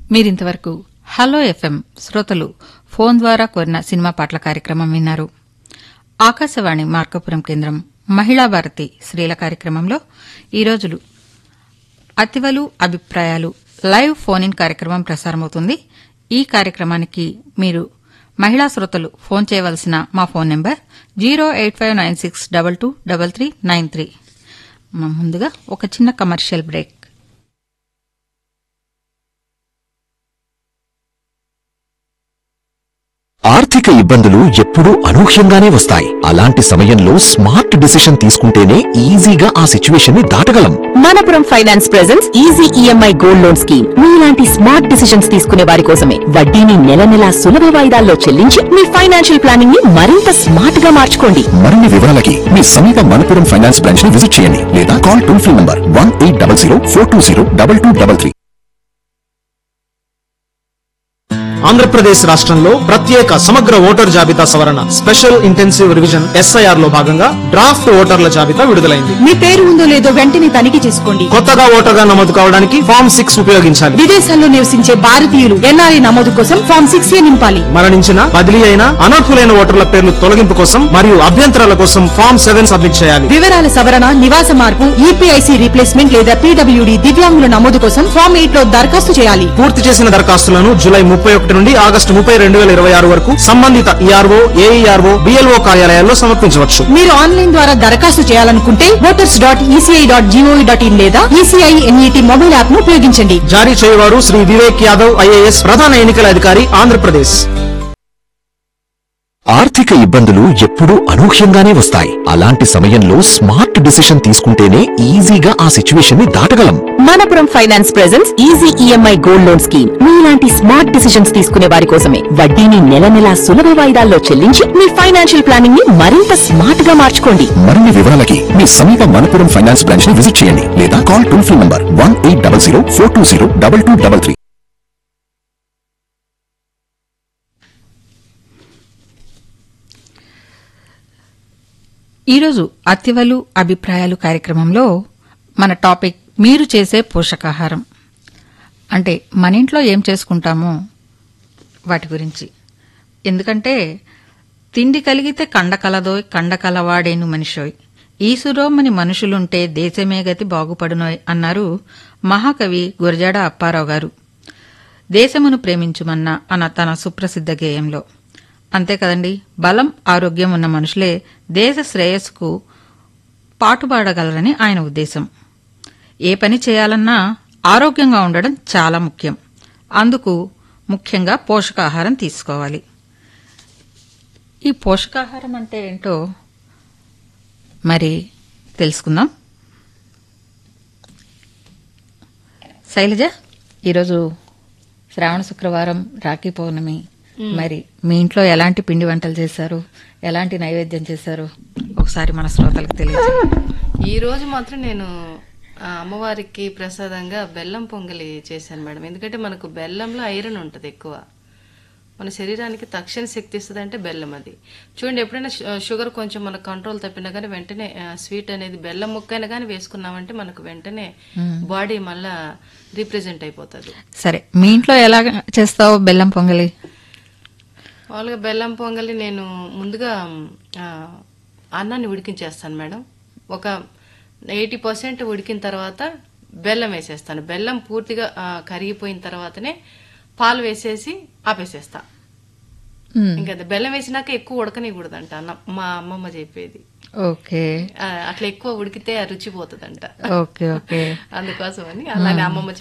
మీరింతవరకు hello FM శ్రోతలు phone ద్వారా కోరిన సినిమా పాటల కార్యక్రమం విన్నారు ఆకాశవాణి మార్కపురం కేంద్రం మహిళా భారతి స్త్రీల కార్యక్రమంలో ఈ రోజులు అతివలు అభిప్రాయాలు లైవ్ ఫోన్ ఇన్ కార్యక్రమం ప్రసారమవుతుంది ఈ కార్యక్రమానికి మీరు మహిళా శ్రోతలు ఫోన్ చేయవలసిన మా phone number zero eight five nine six double two double three nine three ముందుగా ఒక చిన్న కమర్షియల్ బ్రేక్ ఆర్థిక ఇబ్బందులు ఎప్పుడూ అనూహ్యంగానే వస్తాయి అలాంటి సమయంలో స్మార్ట్ డిసిషన్ తీసుకుంటేనే ఈజీగా ఆ సిచ్యువేషన్ ని దాటగలం Manappuram finance presence easy EMI gold loan scheme మీలాంటి స్మార్ట్ డిసిషన్స్ తీసుకునే వారి కోసమే వడ్డీని నెల నెలా సులభ వాయిదాల్లో చెల్లించి మీ ఫైనాన్షియల్ ప్లానింగ్ ని మరింత స్మార్ట్ గా మార్చుకోండి మరిన్ని వివరాలకి మీ సమీప మనపురం ఫైనాన్స్ బ్రాంచ్ ని విజిట్ చేయండి లేదా call toll free number one eight double zero four two zero double two double three Andhra Pradesh రాష్ట్రంలో ప్రత్యేక సమగ్ర ఓటర్ జాబితా సవరణ స్పెషల్ ఇంటెన్సివ్ రివిజన్ ఎస్ఐఆర్ లో భాగంగా డ్రాఫ్ట్ ఓటర్ల జాబితా విడుదలైంది మీ పేరు ఉందో లేదో వెంటనే తనిఖీ చేసుకోండి కొత్తగా ఓటర్గా నమోదు కావడానికి ఫామ్ సిక్స్ ఉపయోగించాలి విదేశాల్లో నివసించే భారతీయులు ఎన్ఆర్ఐ నమోదు కోసం ఫామ్ సిక్స్ ఏ నింపాలి మరణించిన బదిలీ అయిన అనర్హులైన ఓటర్ల పేర్లు తొలగింపు కోసం మరియు అభ్యంతరాల కోసం ఫామ్ సెవెన్ సబ్మిట్ చేయాలి వివరాల సవరణ నివాస మార్పు ఈపీఐసి రీప్లేస్మెంట్ లేదా పీడబ్ల్యూడి దివ్యాంగుల నమోదు కోసం ఫామ్ ఎయిట్ లో దరఖాస్తు చేయాలి పూర్తి చేసిన దరఖాస్తులను జూలై ముప్పై ఒకటి నుండి ఆగస్టు ముప్పై రెండు వేల ఇరవై ఆరు వరకు సంబంధిత ఈఆర్ఓ ఏఈఆర్ఓ బిఎల్ఓ కార్యాలయాల్లో సమర్పించవచ్చు మీరు ఆన్లైన్ ద్వారా దరఖాస్తు చేయాలనుకుంటే voters dot ECI dot GOV dot in లేదా ఈసీఐ ఎన్ఈటీ మొబైల్ యాప్ ను ఉపయోగించండి జారీ చేయవారు శ్రీ వివేక్ యాదవ్ ఐఏఎస్ ప్రధాన ఎన్నికల అధికారి ఆంధ్రప్రదేశ్ ఆర్థిక ఇబ్బందులు ఎప్పుడూ అనూహ్యంగానే వస్తాయి అలాంటి సమయంలో స్మార్ట్ డిసిషన్ తీసుకుంటేనే ఈజీగా ఆ సిచ్యువేషన్ ని దాటగలం Manappuram finance presence easy EMI gold loan scheme మీలాంటి స్మార్ట్ డిసిషన్స్ తీసుకునే వారి కోసమే వడ్డీని నెల నెలా సులభ వాయిదాల్లో చెల్లించి మీ ఫైనాన్షియల్ ప్లానింగ్ ని మరింత స్మార్ట్ గా మార్చుకోండి మరిన్ని వివరాలకి మీ సమీప మనపురం ఫైనాన్స్ బ్రాంచ్ ని విజిట్ చేయండి లేదా call toll free number one eight double zero four two zero double two double three ఈరోజు అతివలు అభిప్రాయాలు కార్యక్రమంలో మన టాపిక్ మీరు చేసే పోషకాహారం అంటే మన ఇంట్లో ఏం చేసుకుంటామో వాటి గురించి ఎందుకంటే తిండి కలిగితే కండ కలదోయ్ కండ కలవాడేను మనిషోయ్ ఈసురోమని మనుషులుంటే దేశమే గతి బాగుపడునోయ్ అన్నారు మహాకవి గురజాడ అప్పారావు గారు దేశమును ప్రేమించుమన్న అన్న తన సుప్రసిద్ధ గేయంలో అంతే కదండి బలం ఆరోగ్యం ఉన్న మనుషులే దేశ శ్రేయస్సుకు పాటుపడగలరని ఆయన ఉద్దేశం ఏ పని చేయాలన్నా ఆరోగ్యంగా ఉండడం చాలా ముఖ్యం అందుకు ముఖ్యంగా పోషకాహారం తీసుకోవాలి ఈ పోషకాహారం అంటే ఏంటో మరి తెలుసుకుందాం శైలజ ఈరోజు శ్రావణ శుక్రవారం రాఖీ పౌర్ణమి మరి మీ ఇంట్లో ఎలాంటి పిండి వంటలు చేశారు ఎలాంటి నైవేద్యం చేశారు ఒకసారి మన శ్రోతలకు తెలియజేయండి ఈ రోజు మాత్రం నేను ఆ, అమ్మవారికి ప్రసాదంగా బెల్లం పొంగలి చేశాను మేడం ఎందుకంటే మనకు బెల్లంలో ఐరన్ ఉంటుంది ఎక్కువ మన శరీరానికి తక్షణ శక్తి ఇస్తుంది అంటే బెల్లం అది చూడండి ఎప్పుడైనా షు- షుగర్ కొంచెం మన కంట్రోల్ తప్పినా కానీ వెంటనే ఆ, స్వీట్ అనేది బెల్లం ముక్కైనా కానీ వేసుకున్నామంటే మనకు వెంటనే బాడీ మళ్ళా రీప్రజెంట్ అయిపోతుంది సరే మీ ఇంట్లో ఎలా చేస్తావు బెల్లం పొంగలి మామూలుగా బెల్లం పొంగలి నేను ముందుగా ఆ, అన్నాన్ని ఉడికించేస్తాను మేడం ఒక ఎయిటీ పర్సెంట్ ఉడికిన తర్వాత బెల్లం వేసేస్తాను బెల్లం పూర్తిగా ఆ, కరిగిపోయిన తర్వాతనే పాలు వేసేసి ఆపేసేస్తా మ్మ్. ఇంకా అది బెల్లం వేసినాక ఎక్కువ ఉడకనికూడదంట అన్నం మా అమ్మమ్మ చెప్పేది ఓకే ఆ, అట్లా ఎక్కువ ఉడికితే ఆ రుచి పోతుందంట ఓకే ఓకే అందుకోసమని అలానే అమ్మమ్మ